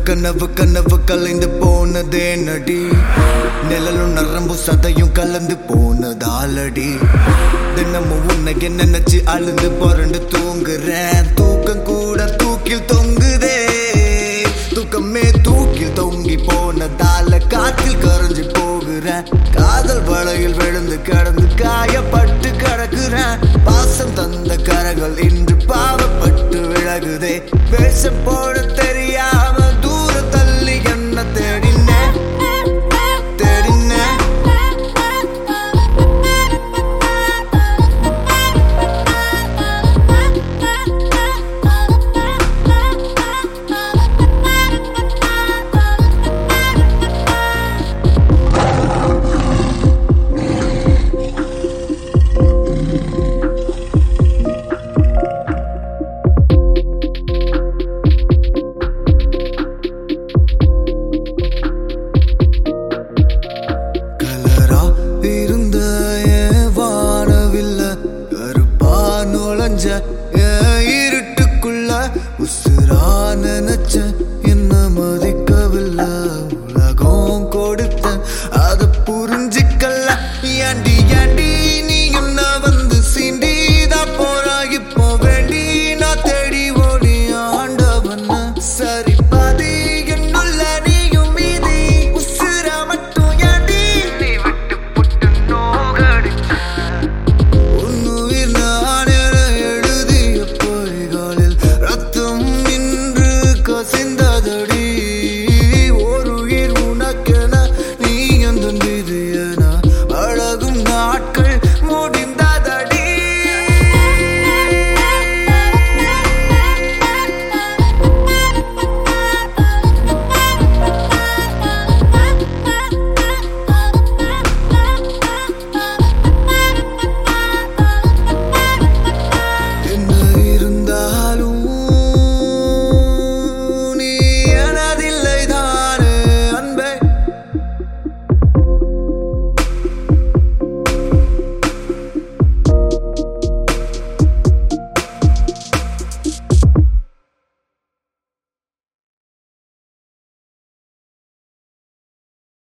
கனவு கனவு கலைந்து போனதே நடி நிழலும் நரம்பு சதையும் கலந்து போனதாலடி தினமும் உன்னை நினைச்சு அழுந்து புரண்டு தூங்குறேன் தூக்கம் கூட தூக்கில் தொங்குதே தூக்கமே தூக்கில் தொங்கி போனதால காற்றில் கரைஞ்சு போகிறேன் காதல் வலையில் விழுந்து கடந்து காயப்பட்டு கிடக்குறேன் பாசம் தந்த கரங்கள் இன்று பாவப்பட்டு விலகுதே வேஷம் போட தெரியாம தூர தள்ளி என்ன தேடினேன் தேடினேன் கலரா இருந்த என் வானவில்ல கருப்பா நுழைஞ்ச என் இருட்டுக்குள்ள உசுரா நினைச்ச என்ன மதிக்கவில்லை உலகம் கொடுத்த அத புரிஞ்சிக்கல ஏண்டி